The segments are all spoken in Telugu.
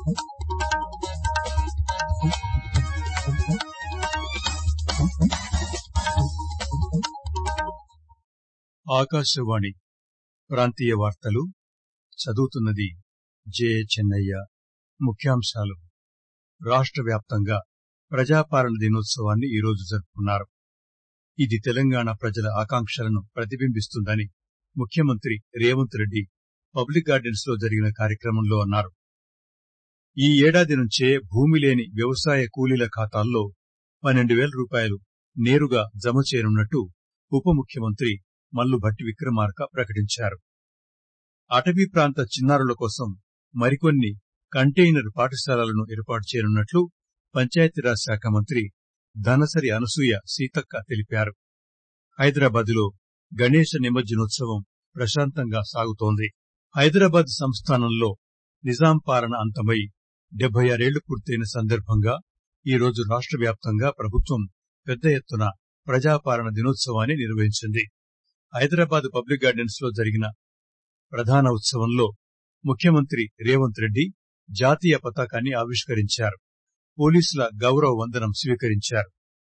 ఆకాశవాణి ప్రాంతీయ వార్తలు చదువుతున్నది జే చెన్నయ్య ముఖ్యాంశాలు రాష్ట వ్యాప్తంగా ప్రజాపాలన దినోత్సవాన్ని ఈరోజు జరుపుకున్నారు ఇది తెలంగాణ ప్రజల ఆకాంక్షలను ప్రతిబింబిస్తుందని ముఖ్యమంత్రి రేవంత్ రెడ్డి పబ్లిక్ గార్డెన్స్ లో జరిగిన కార్యక్రమంలో అన్నారు ఈ ఏడాది నుంచే భూమి లేని వ్యవసాయ కూలీల ఖాతాల్లో పన్నెండు పేల రూపాయలు నేరుగా జమ చేయనున్నట్టు ఉప ముఖ్యమంత్రి మల్లు భట్టి విక్రమార్క ప్రకటించారు అటవీ ప్రాంత చిన్నారుల కోసం మరికొన్ని కంటైనర్ పాఠశాలలను ఏర్పాటు చేయనున్నట్లు పంచాయతీరాజ్ శాఖ మంత్రి ధనసరి అనసూయ సీతక్క తెలిపారు హైదరాబాద్ లో గణేశ నిమజ్జనోత్సవం ప్రశాంతంగా సాగుతోంది హైదరాబాద్ సంస్థానంలో నిజాం పాలన అంతమై డెబ్బై ఆరేళ్లు పూర్తయిన సందర్భంగా ఈరోజు రాష్ట వ్యాప్తంగా ప్రభుత్వం పెద్ద ఎత్తున ప్రజాపాలన దినోత్సవాన్ని నిర్వహించింది హైదరాబాద్ పబ్లిక్ గార్డెన్స్ లో జరిగిన ప్రధాన ఉత్సవంలో ముఖ్యమంత్రి రేవంత్ రెడ్డి జాతీయ పతాకాన్ని ఆవిష్కరించారు పోలీసుల గౌరవ వందనం స్వీకరించారు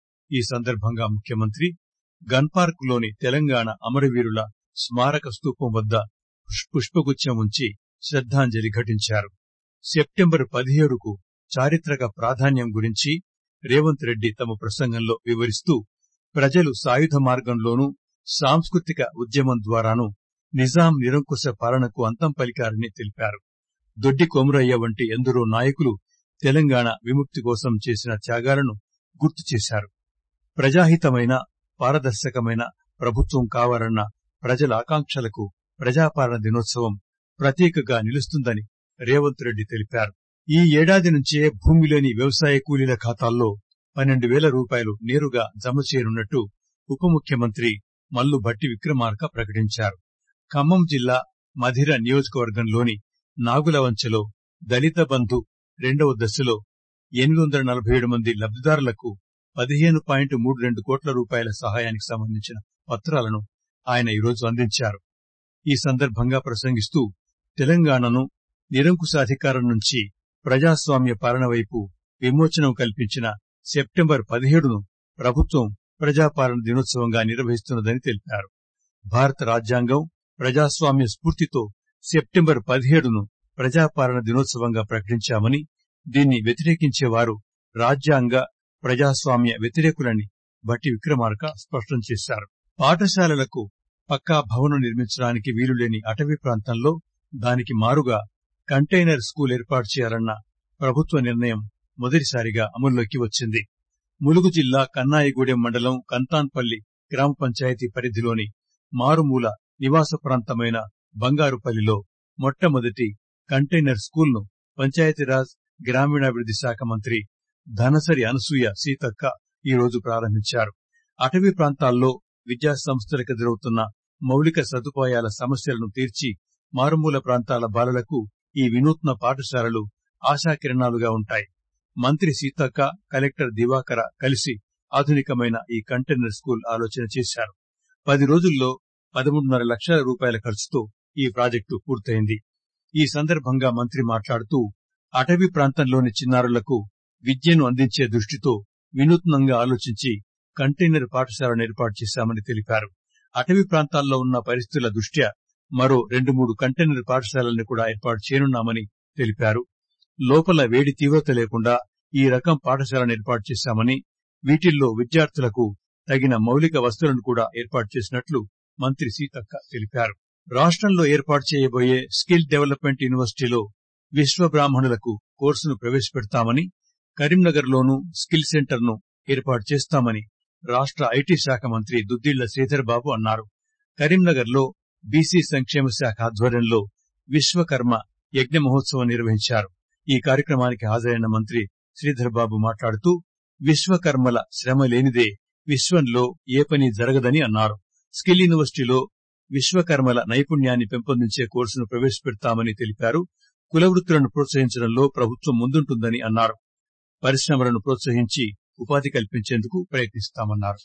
ఈ సందర్భంగా ముఖ్యమంత్రి గన్ పార్క్ లోని తెలంగాణ అమరవీరుల స్మారక స్తూపం వద్ద పుష్పగుచ్చం ఉంచి శ్రద్దాంజలి ఘటించారు సెప్టెంబర్ పదిహేడుకు చారిత్రక ప్రాధాన్యం గురించి రేవంత్ రెడ్డి తమ ప్రసంగంలో వివరిస్తూ ప్రజలు సాయుధ మార్గంలోనూ సాంస్కృతిక ఉద్యమం ద్వారానూ నిజాం నిరంకుశ పాలనకు అంతం పలికారని తెలిపారు దొడ్డి కొమురయ్య వంటి ఎందరో నాయకులు తెలంగాణ విముక్తి కోసం చేసిన త్యాగాలను గుర్తు చేశారు ప్రజాహితమైన పారదర్శకమైన ప్రభుత్వం కావాలన్న ప్రజల ఆకాంక్షలకు ప్రజాపాలన దినోత్సవం ప్రతీకగా నిలుస్తుందని రేవంత్ రెడ్డి తెలిపారు ఈ ఏడాది నుంచే భూమిలోని వ్యవసాయ కూలీల ఖాతాల్లో పన్నెండు పేల రూపాయలు నేరుగా జమ చేయనున్నట్టు ఉప ముఖ్యమంత్రి మల్లు భట్టి విక్రమార్క ప్రకటించారు ఖమ్మం జిల్లా మధిర నియోజకవర్గంలోని నాగులవంచలో దళిత బంధు రెండవ దశలో ఎనిమిది వందల నలభై ఏడు మంది లబ్దిదారులకు పదిహేను పాయింట్ మూడు రెండు కోట్ల రూపాయల సహాయానికి సంబంధించిన పత్రాలను ఆయన ఈరోజు అందించారు ఈ సందర్భంగా ప్రసంగిస్తూ తెలంగాణను నిరంకుశాధికారం నుంచి ప్రజాస్వామ్య పాలన వైపు విమోచనం కల్పించిన సెప్టెంబర్ పదిహేడును ప్రభుత్వం ప్రజాపాలన దినోత్సవంగా నిర్వహిస్తున్నదని తెలిపారు భారత రాజ్యాంగం ప్రజాస్వామ్య స్ఫూర్తితో సెప్టెంబర్ పదిహేడును ప్రజాపాలన దినోత్సవంగా ప్రకటించామని దీన్ని వ్యతిరేకించేవారు రాజ్యాంగ ప్రజాస్వామ్య వ్యతిరేకులని భట్టి విక్రమార్క స్పష్టం చేశారు పాఠశాలలకు పక్కా భవనం నిర్మించడానికి వీలులేని అటవీ ప్రాంతంలో దానికి మారుగా కంటైనర్ స్కూల్ ఏర్పాటు చేయాలన్న ప్రభుత్వ నిర్ణయం మొదటిసారిగా అమల్లోకి వచ్చింది ములుగు జిల్లా కన్నాయిగూడెం మండలం కంతాన్పల్లి గ్రామ పంచాయతీ పరిధిలోని మారుమూల నివాస ప్రాంతమైన బంగారుపల్లిలో మొట్టమొదటి కంటైనర్ స్కూల్ ను పంచాయతీరాజ్ గ్రామీణాభివృద్ది శాఖ మంత్రి ధనసరి అనసూయ సీతక్క ఈరోజు ప్రారంభించారు అటవీ ప్రాంతాల్లో విద్యా సంస్థలకు ఎదురవుతున్న మౌలిక సదుపాయాల సమస్యలను తీర్చి మారుమూల ప్రాంతాల బాలలకు ఈ వినూత్న పాఠశాలలు ఆశాకిరణాలుగా ఉంటాయి మంత్రి సీతక్క కలెక్టర్ దివాకర కలిసి ఆధునికమైన ఈ కంటైనర్ స్కూల్ ఆలోచన చేశారు పది రోజుల్లో పదమూడున్నర లక్షల రూపాయల ఖర్చుతో ఈ ప్రాజెక్టు పూర్తయింది ఈ సందర్భంగా మంత్రి మాట్లాడుతూ అటవీ ప్రాంతంలోని చిన్నారులకు విద్యను అందించే దృష్టితో వినూత్నంగా ఆలోచించి కంటైనర్ పాఠశాలను ఏర్పాటు చేశామని తెలిపారు అటవీ ప్రాంతాల్లో ఉన్న పరిస్థితుల దృష్ట్యా మరో రెండు మూడు కంటైనర్ పాఠశాలల్ని కూడా ఏర్పాటు చేయనున్నామని తెలిపారు లోపల వేడి తీవ్రత లేకుండా ఈ రకం పాఠశాలను ఏర్పాటు చేశామని వీటిల్లో విద్యార్థులకు తగిన మౌలిక వసతులను కూడా ఏర్పాటు చేసినట్లు మంత్రి సీతక్క తెలిపారు రాష్టంలో ఏర్పాటు చేయబోయే స్కిల్ డెవలప్మెంట్ యూనివర్సిటీలో విశ్వ బ్రాహ్మణులకు కోర్సును ప్రవేశపెడతామని కరీంనగర్ లోనూ స్కిల్ సెంటర్ ను ఏర్పాటు చేస్తామని రాష్ట ఐటీ శాఖ మంత్రి దుద్దిళ్ల శ్రీధర్ బాబు అన్నారు కరీంనగర్ లో బీసీ సంక్షేమ శాఖ ఆధ్వర్యంలో విశ్వకర్మ యజ్ఞ మహోత్సవం నిర్వహించారు ఈ కార్యక్రమానికి హాజరైన మంత్రి శ్రీధర్ బాబు మాట్లాడుతూ విశ్వకర్మల శ్రమ లేనిదే విశ్వంలో ఏ పని జరగదని అన్నారు స్కిల్ యూనివర్సిటీలో విశ్వకర్మల నైపుణ్యాన్ని పెంపొందించే కోర్సును ప్రవేశపెడతామని తెలిపారు కుల వృత్తులను ప్రోత్సహించడంలో ప్రభుత్వం ముందుంటుందని అన్నారు పరిశ్రమలను ప్రోత్సహించి ఉపాధి కల్పించేందుకు ప్రయత్నిస్తామన్నారు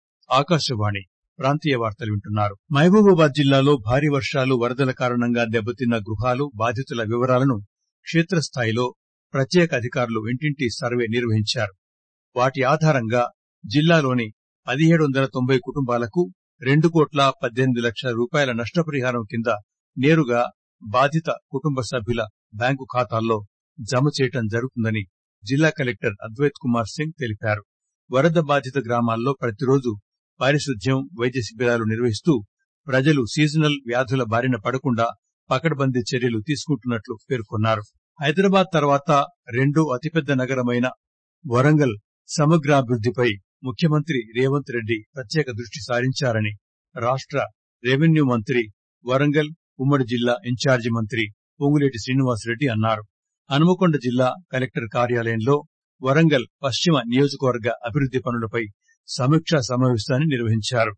ఆకాశవాణి ప్రాంతీయ వార్తలు వింటున్నారు మహబూబాబాద్ జిల్లాలో భారీ వర్షాలు వరదల కారణంగా దెబ్బతిన్న గృహాలు బాధితుల వివరాలను క్షేత్రస్థాయిలో ప్రత్యేక అధికారులు ఇంటింటి సర్వే నిర్వహించారు వాటి ఆధారంగా జిల్లాలోని పదిహేడు వందల తొంభై కుటుంబాలకు రెండు కోట్ల పద్దెనిమిది లక్షల రూపాయల నష్టపరిహారం కింద నేరుగా బాధిత కుటుంబ సభ్యుల బ్యాంకు ఖాతాల్లో జమ చేయడం జరుగుతుందని జిల్లా కలెక్టర్ అద్వైత్ కుమార్ సింగ్ తెలిపారు వరద బాధిత గ్రామాల్లో ప్రతిరోజు పారిశుద్ధ్యం వైద్య శిబిరాలు నిర్వహిస్తూ ప్రజలు సీజనల్ వ్యాధుల బారిన పడకుండా పకడ్బందీ చర్యలు తీసుకుంటున్నట్లు పేర్కొన్నారు హైదరాబాద్ తర్వాత రెండో అతిపెద్ద నగరమైన వరంగల్ సమగ్రాభివృద్దిపై ముఖ్యమంత్రి రేవంత్ రెడ్డి ప్రత్యేక దృష్టి సారించారని రాష్ట రెవెన్యూ మంత్రి వరంగల్ ఉమ్మడి జిల్లా ఇన్ఛార్జి మంత్రి పొంగులేటి శ్రీనివాసరెడ్డి అన్నారు హనుమకొండ జిల్లా కలెక్టర్ కార్యాలయంలో వరంగల్ పశ్చిమ నియోజకవర్గ అభివృద్ది పనులపై సమీక్షా సమావేశాన్ని నిర్వహించారు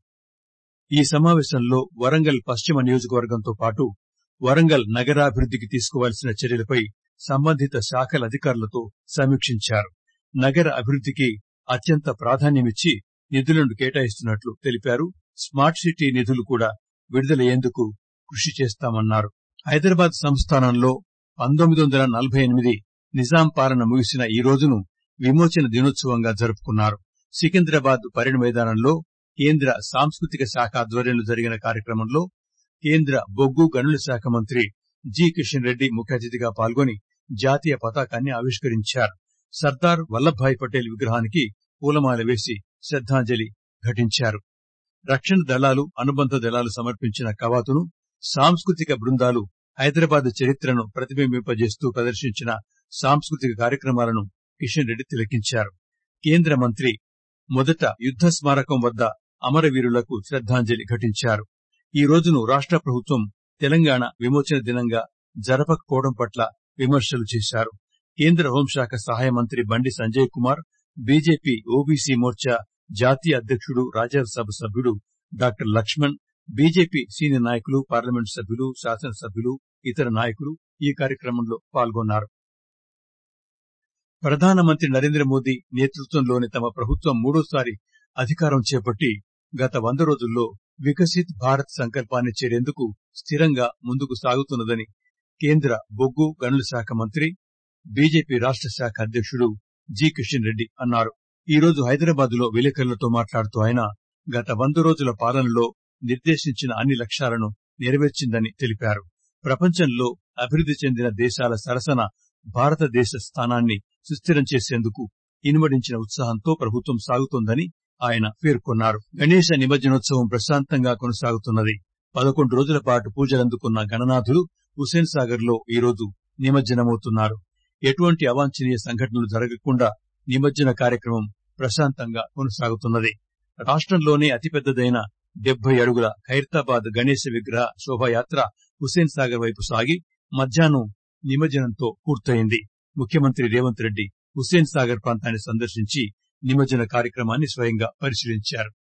ఈ సమావేశంలో వరంగల్ పశ్చిమ నియోజకవర్గంతో పాటు వరంగల్ నగరాభివృద్దికి తీసుకోవాల్సిన చర్యలపై సంబంధిత శాఖల అధికారులతో సమీక్షించారు నగర అభివృద్దికి అత్యంత ప్రాధాన్యమిచ్చి నిధులను కేటాయిస్తున్నట్లు తెలిపారు స్మార్ట్ సిటీ నిధులు కూడా విడుదలయ్యేందుకు కృషి చేస్తామన్నారు హైదరాబాద్ సంస్థానంలో పంతొమ్మిది వందల నలభై ఎనిమిది నిజాం పాలన ముగిసిన ఈ రోజును విమోచన దినోత్సవంగా జరుపుకున్నారు సికింద్రాబాద్ పరేడ్ మైదానంలో కేంద్ర సాంస్కృతిక శాఖ ఆధ్వర్యంలో జరిగిన కార్యక్రమంలో కేంద్ర బొగ్గు గనుల శాఖ మంత్రి జి కిషన్ రెడ్డి ముఖ్య అతిథిగా పాల్గొని జాతీయ పతాకాన్ని ఆవిష్కరించారు సర్దార్ వల్లభాయ్ పటేల్ విగ్రహానికి పూలమాల వేసి శ్రద్దాంజలి ఘటించారు రక్షణ దళాలు అనుబంధ దళాలు సమర్పించిన కవాతును సాంస్కృతిక బృందాలు హైదరాబాద్ చరిత్రను ప్రతిబింబింపజేస్తూ ప్రదర్శించిన సాంస్కృతిక కార్యక్రమాలను కిషన్ రెడ్డి తిలకించారు కేంద్ర మంత్రి మొదట యుద్ద స్మారకం వద్ద అమరవీరులకు శ్రద్దాంజలి ఘటించారు ఈ రోజును రాష్ట ప్రభుత్వం తెలంగాణ విమోచన దినంగా జరపకపోవడం పట్ల విమర్శలు చేశారు కేంద్ర హోంశాఖ సహాయ మంత్రి బండి సంజయ్ కుమార్ బీజేపీ ఓబీసీ మోర్చా జాతీయ అధ్యకుడు రాజ్యసభ సభ్యుడు డాక్టర్ లక్ష్మణ్ బీజేపీ సీనియర్ నాయకులు పార్లమెంటు సభ్యులు శాసనసభ్యులు ఇతర నాయకులు ఈ కార్యక్రమంలో పాల్గొన్నారు ప్రధానమంత్రి నరేంద్ర మోదీ నేతృత్వంలోని తమ ప్రభుత్వం మూడోసారి అధికారం చేపట్టి గత వంద రోజుల్లో వికసిత్ భారత్ సంకల్పాన్ని చేరేందుకు స్థిరంగా ముందుకు సాగుతున్నదని కేంద్ర బొగ్గు గనుల శాఖ మంత్రి బీజేపీ రాష్ట శాఖ అధ్యకుడు జి కిషన్ రెడ్డి అన్నారు ఈ రోజు హైదరాబాద్ లో విలేకరులతో మాట్లాడుతూ ఆయన గత వంద రోజుల పాలనలో నిర్దేశించిన అన్ని లక్ష్యాలను నెరవేర్చిందని తెలిపారు ప్రపంచంలో అభివృద్ది చెందిన దేశాల సరసన భారతదేశ స్థానాన్ని సుస్థిరం చేసేందుకు ఇనుమడించిన ఉత్సాహంతో ప్రభుత్వం సాగుతోందని ఆయన పేర్కొన్నారు గణేశ నిమజ్జనోత్సవం ప్రశాంతంగా కొనసాగుతున్నది పదకొండు రోజుల పాటు పూజలందుకున్న గణనాథులు హుసేన్ సాగర్ లో ఈరోజు నిమజ్జనమవుతున్నారు ఎటువంటి అవాంఛనీయ సంఘటనలు జరగకుండా నిమజ్జన కార్యక్రమం ప్రశాంతంగా కొనసాగుతున్నది రాష్టంలోనే అతిపెద్దదైన డెబ్బై అడుగుల ఖైరతాబాద్ గణేశ విగ్రహ శోభాయాత్ర హుసేన్ సాగర్ వైపు సాగి మధ్యాహ్నం నిమజ్జనంతో పూర్తయింది ముఖ్యమంత్రి రేవంత్ రెడ్డి హుస్సేన్ సాగర్ ప్రాంతాన్ని సందర్శించి నిమజ్జన కార్యక్రమాన్ని స్వయంగా పరిశీలించారు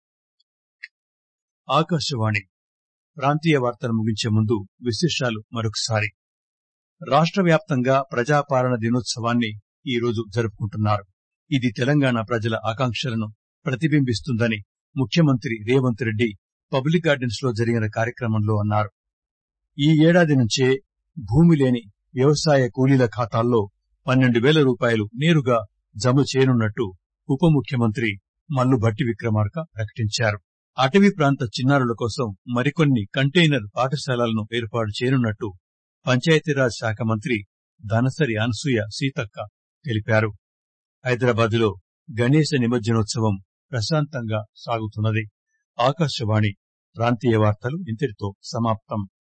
ఆకాశవాణి ప్రాంతీయ వార్తలు ముగించే ముందు విశేషాలు మరొకసారి రాష్ట వ్యాప్తంగా ప్రజాపాలన దినోత్సవాన్ని ఈ రోజు జరుపుకుంటున్నారు ఇది తెలంగాణ ప్రజల ఆకాంక్షలను ప్రతిబింబిస్తుందని ముఖ్యమంత్రి రేవంత్ రెడ్డి పబ్లిక్ గార్డెన్స్ లో జరిగిన కార్యక్రమంలో అన్నారు ఈ ఏడాది నుంచే భూమి లేని వ్యవసాయ కూలీల ఖాతాల్లో పన్నెండు వేల రూపాయలు నేరుగా జమ చేయనున్నట్టు ఉప ముఖ్యమంత్రి మల్లు భట్టి విక్రమార్క ప్రకటించారు అటవీ ప్రాంత చిన్నారుల కోసం మరికొన్ని కంటైనర్ పాఠశాలలను ఏర్పాటు చేయనున్నట్టు పంచాయతీరాజ్ శాఖ మంత్రి ధనసరి అనసూయ సీతక్క తెలిపారు హైదరాబాద్ లో గణేశ నిమజ్జనోత్సవం ప్రశాంతంగా సాగుతున్నది ఆకాశవాణి ప్రాంతీయ వార్తలు ఇంతటితో సమాప్తం